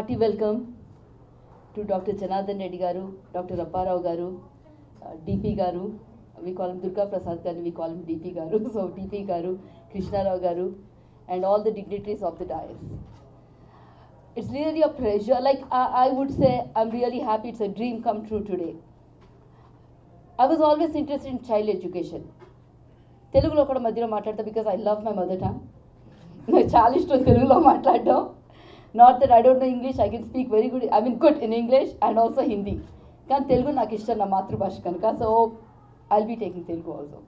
hearty welcome to Dr. Janardhan Reddy garu, Dr. Apparao garu, uh, DP garu. We call him Durga Prasad garu, we call him DP garu. So DP garu, Krishna Rao garu, and all the dignitaries of the dais. It's really a pleasure. Like I, I would say, I'm really happy. It's a dream come true today. I was always interested in child education. తెలుగులో కూడా మధ్యలో మాట్లాడతా because I love my mother tongue నాకు చాలా ఇష్టం తెలుగులో మాట్లాడడం not that I don't know English I can speak very good I mean good in English and also Hindi కానీ తెలుగు నాకు ఇష్టం నా మాతృభాష కనుక so I'll be taking Telugu also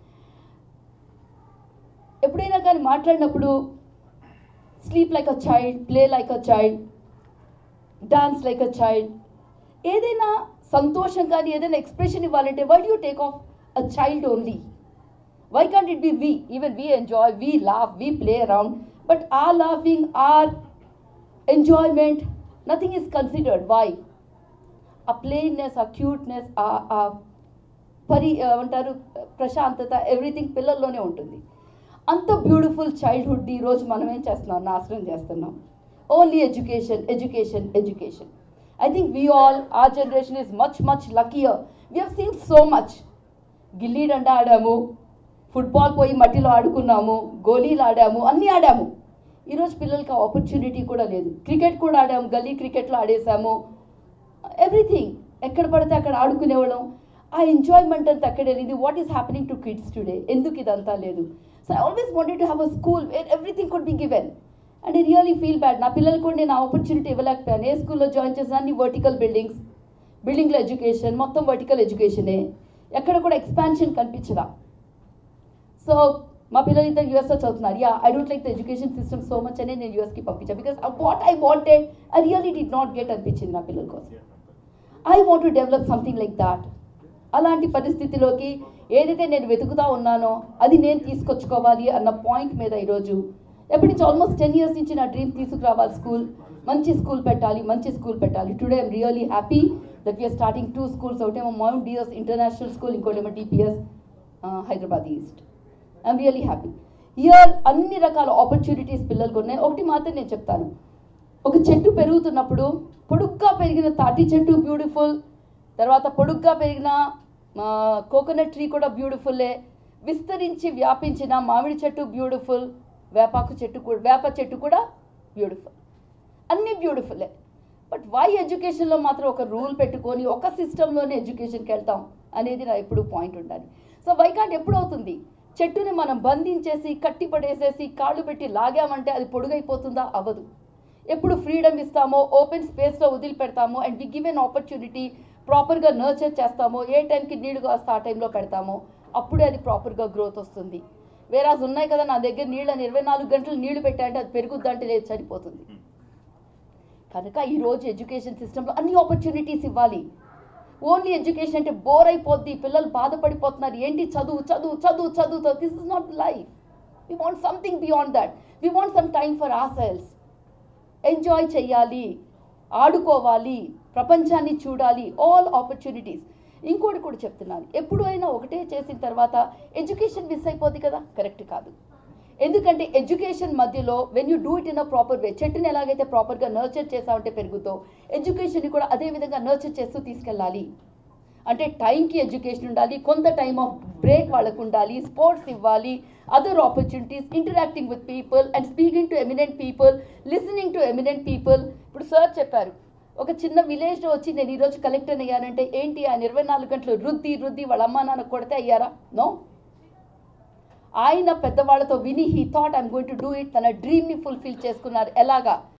ఎప్పుడైనా కానీ మాట్లాడినప్పుడు sleep like a child play like a child dance like a child ఏదైనా సంతోషం కానీ ఏదైనా ఎక్స్ప్రెషన్ ఇవ్వాలంటే why do take off a child only why can't it be we even we enjoy we laugh we play around but our laughing our enjoyment nothing is considered why ఆ ప్లెయిన్నెస్ ఆ cuteness ఆ పరి ఏమంటారు ప్రశాంతత everything పిల్లల్లోనే ఉంటుంది అంత beautiful childhood ఈరోజు మనం ఏం చేస్తున్నాం నాశనం చేస్తున్నాం only education education education I think we all our generation is much much luckier we have seen so much gilli danda ఆడాము ఫుట్బాల్ పోయి మట్టిలో ఆడుకున్నాము గోళీలు ఆడాము అన్నీ ఆడాము ఈరోజు పిల్లలకి ఆ ఆపర్చునిటీ కూడా లేదు క్రికెట్ కూడా ఆడాము గల్లీ క్రికెట్లో ఆడేసాము ఎవ్రీథింగ్ ఎక్కడ పడితే అక్కడ ఆడుకునేవాళ్ళం ఆ ఎంజాయ్మెంట్ అంతా అక్కడ వెళ్ళింది what is happening to kids today ఎందుకు ఇదంతా లేదు so I always wanted to have a school where everything could be given and I really feel bad నా పిల్లలు కూడా నేను ఆ ఆపర్చునిటీ ఇవ్వలేకపోయాను ఏ స్కూల్లో జాయిన్ చేసిన అన్ని వర్టికల్ బిల్డింగ్స్ బిల్డింగ్లో ఎడ్యుకేషన్ మొత్తం వర్టికల్ ఎడ్యుకేషనే ఎక్కడ కూడా ఎక్స్పాన్షన్ కనిపించదా సో మా పిల్లలు ఇద్దరు యూఎస్లో చదువుతున్నారు yeah I don't like the education system so much అనే నేను యూఎస్కి పంపించాను because what I wanted I really did not get అనిపించింది నా పిల్లల కోసం I want to develop something like that అలాంటి పరిస్థితిలోకి ఏదైతే నేను వెతుకుతా ఉన్నానో అది నేను తీసుకొచ్చుకోవాలి అన్న పాయింట్ మీద ఈరోజు ఎప్పటి నుంచి ఆల్మోస్ట్ టెన్ ఇయర్స్ నుంచి నా డ్రీమ్ తీసుకురావాలి స్కూల్ మంచి స్కూల్ పెట్టాలి మంచి స్కూల్ పెట్టాలి today I'm really happy that we're starting two schools ఒకటేమో మౌంట్ డిఎస్ ఇంటర్నేషనల్ స్కూల్ ఇంకోటేమో DPS Hyderabad east I'm really happy here అన్ని రకాల ఆపర్చునిటీస్ పిల్లలకు ఉన్నాయి ఒకటి మాత్రం నేను చెప్తాను ఒక చెట్టు పెరుగుతున్నప్పుడు పొడుగ్గా పెరిగిన తాటి చెట్టు బ్యూటిఫుల్ తర్వాత పొడుగ్గా పెరిగిన కోకోనట్ ట్రీ కూడా బ్యూటిఫుల్లే విస్తరించి వ్యాపించిన మామిడి చెట్టు బ్యూటిఫుల్ వేపాకు చెట్టు కూడా వేప చెట్టు కూడా బ్యూటిఫుల్ అన్నీ బ్యూటిఫుల్లే బట్ వై ఎడ్యుకేషన్లో మాత్రం ఒక రూల్ పెట్టుకొని ఒక సిస్టంలోనే ఎడ్యుకేషన్కి వెళ్తాం అనేది నా ఎప్పుడు పాయింట్ ఉండాలి సో వై కాంట్ ఎప్పుడు అవుతుంది చెట్టుని మనం బంధించేసి కట్టి పడేసేసి కాళ్ళు పెట్టి లాగామంటే అది పొడుగైపోతుందా అవ్వదు ఎప్పుడు ఫ్రీడమ్ ఇస్తామో ఓపెన్ స్పేస్లో వదిలిపెడతామో and we give an opportunity ప్రాపర్గా నర్చర్ చేస్తామో ఏ టైంకి నీళ్లు కాస్త ఆ టైంలో పెడతామో అప్పుడే అది ప్రాపర్గా గ్రోత్ వస్తుంది వేరాజ్ ఉన్నాయి కదా నా దగ్గర నీళ్ళని ఇరవై నాలుగు గంటలు నీళ్లు పెట్టాలంటే అది పెరుగుద్దంటే లేదు చనిపోతుంది కనుక ఈరోజు ఎడ్యుకేషన్ సిస్టంలో అన్ని ఆపర్చునిటీస్ ఇవ్వాలి ఓన్లీ ఎడ్యుకేషన్ అంటే బోర్ అయిపోద్ది పిల్లలు బాధపడిపోతున్నారు ఏంటి చదువు చదువు చదువు చదువు this is not life we want something beyond that we want some time for ourselves enjoy చేయాలి ఆడుకోవాలి ప్రపంచాన్ని చూడాలి ఆల్ ఆపర్చునిటీస్ ఇంకోటి కూడా చెప్తున్నాను ఎప్పుడు అయినా ఒకటే చేసిన తర్వాత ఎడ్యుకేషన్ మిస్ అయిపోద్ది కదా కరెక్ట్ కాదు ఎందుకంటే ఎడ్యుకేషన్ మధ్యలో when you do it in a proper way చెట్టుని ఎలాగైతే ప్రాపర్గా నర్చర్ చేసామంటే పెరుగుతో ఎడ్యుకేషన్ని కూడా అదే విధంగా నర్చర్ చేస్తూ తీసుకెళ్ళాలి అంటే టైంకి ఎడ్యుకేషన్ ఉండాలి కొంత టైం ఆఫ్ బ్రేక్ వాళ్ళకు ఉండాలి స్పోర్ట్స్ ఇవ్వాలి other opportunities interacting with people and speaking to eminent people listening to eminent people ఇప్పుడు సార్ చెప్పారు ఒక చిన్న విలేజ్లో వచ్చి నేను ఈరోజు కలెక్టర్ అయ్యానంటే ఏంటి ఆయన ఇరవై నాలుగు గంటలు రుద్ది రుద్ది వాళ్ళ అమ్మా నాన్న కొడితే అయ్యారా నో ఆయన పెద్దవాళ్ళతో విని he thought I'm going to do it తన డ్రీమ్ని ఫుల్ఫిల్ చేసుకున్నారు ఎలాగా